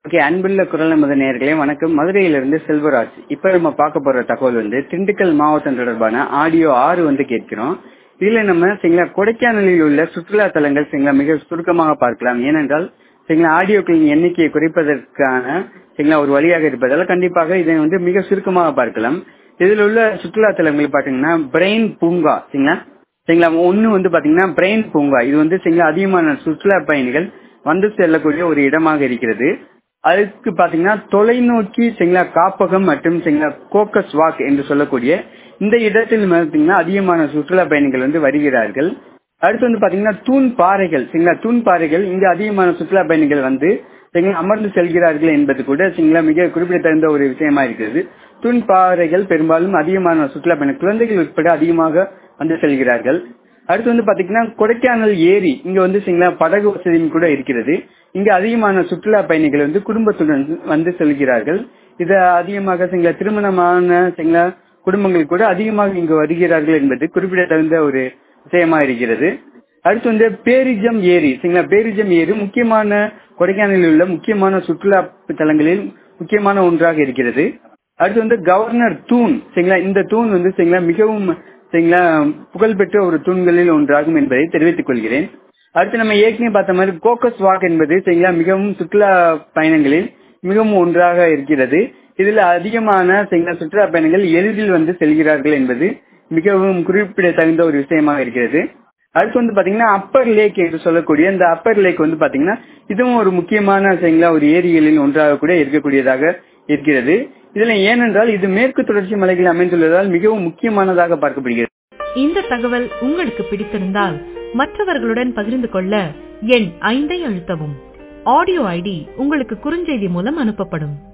okay அன்புள்ள குரல் நமது நேர்களே வணக்கம் மதுரையிலிருந்து செல்வராஜ் இப்ப நம்ம பார்க்க போற தகவல் வந்து திண்டுக்கல் மாவட்டம் தொடர்பான ஆடியோ ஆறு வந்து கேட்கிறோம் இதுல நம்ம சரிங்களா கொடைக்கானலில் உள்ள சுற்றுலா தலங்கள் சரிங்களா மிக சுருக்கமாக பார்க்கலாம் ஏனென்றால் சரிங்களா ஆடியோக்களின் எண்ணிக்கையை குறைப்பதற்கான சரிங்களா ஒரு வழியாக இருப்பதால் கண்டிப்பாக இதை வந்து மிக சுருக்கமாக பார்க்கலாம் இதில் உள்ள சுற்றுலா தலங்கள் பாத்தீங்கன்னா பிரெயின் பூங்கா சரிங்களா சரிங்களா ஒன்னு வந்து பாத்தீங்கன்னா பிரெயின் பூங்கா இது வந்து சரிங்களா அதிகமான சுற்றுலா பயணிகள் வந்து செல்லக்கூடிய ஒரு இடமாக இருக்கிறது அதுக்கு பாத்தீங்கன்னா தொலைநோக்கி சரிங்களா காப்பகம் மற்றும் சரிங்களா கோக்கஸ் வாக் என்று சொல்லக்கூடிய இந்த இடத்தில் பாத்தீங்கன்னா அதிகமான சுற்றுலா பயணிகள் வந்து வருகிறார்கள் அடுத்து வந்து பாத்தீங்கன்னா தூண் பாறைகள் சரிங்களா தூண் பாறைகள் இங்க அதிகமான சுற்றுலா பயணிகள் வந்து சரிங்களா அமர்ந்து செல்கிறார்கள் என்பது கூட சரிங்களா மிக குறிப்பிடத்தகுந்த ஒரு விஷயமா இருக்கிறது தூண் பாறைகள் பெரும்பாலும் அதிகமான சுற்றுலா பயணிகள் குழந்தைகள் உட்பட அதிகமாக வந்து செல்கிறார்கள் அடுத்து வந்து பாத்தீங்கன்னா கொடைக்கானல் ஏரி இங்க வந்து சரிங்களா படகு வசதியும் கூட இருக்கிறது இங்க அதிகமான சுற்றுலா பயணிகள் வந்து குடும்பத்துடன் வந்து செல்கிறார்கள் இது அதிகமாக சரிங்களா திருமணமான சரிங்களா குடும்பங்கள் கூட அதிகமாக இங்கு வருகிறார்கள் என்பது குறிப்பிடத்தகுந்த ஒரு விஷயமா இருக்கிறது அடுத்து வந்து பேரிஜம் ஏரி சரிங்களா பேரிஜம் ஏரி முக்கியமான கொடைக்கானலில் உள்ள முக்கியமான சுற்றுலா தலங்களில் முக்கியமான ஒன்றாக இருக்கிறது அடுத்து வந்து கவர்னர் தூண் சரிங்களா இந்த தூண் வந்து சரிங்களா மிகவும் சரிங்களா புகழ்பெற்ற ஒரு தூண்களில் ஒன்றாகும் என்பதை தெரிவித்துக் கொள்கிறேன் அடுத்து நம்ம ஏற்கனவே பார்த்த மாதிரி கோக்கஸ் வாக் என்பது சரிங்களா மிகவும் சுற்றுலா பயணங்களில் மிகவும் ஒன்றாக இருக்கிறது இதுல அதிகமான சரிங்களா சுற்றுலா பயணிகள் எளிதில் வந்து செல்கிறார்கள் என்பது மிகவும் குறிப்பிடத்தகுந்த ஒரு விஷயமாக இருக்கிறது அடுத்து வந்து பாத்தீங்கன்னா அப்பர் லேக் என்று சொல்லக்கூடிய இந்த அப்பர் லேக் வந்து பாத்தீங்கன்னா இதுவும் ஒரு முக்கியமான சரிங்களா ஒரு ஏரிகளில் ஒன்றாக கூட இருக்கக்கூடியதாக இருக்கிறது இதுல ஏனென்றால் இது மேற்கு தொடர்ச்சி மலைகளில் அமைந்துள்ளதால் மிகவும் முக்கியமானதாக பார்க்கப்படுகிறது இந்த தகவல் உங்களுக்கு பிடித்திருந்தால் மற்றவர்களுடன் பகிர்ந்து கொள்ள எண் ஐந்தை அழுத்தவும் ஆடியோ ஐடி உங்களுக்கு குறுஞ்செய்தி மூலம் அனுப்பப்படும்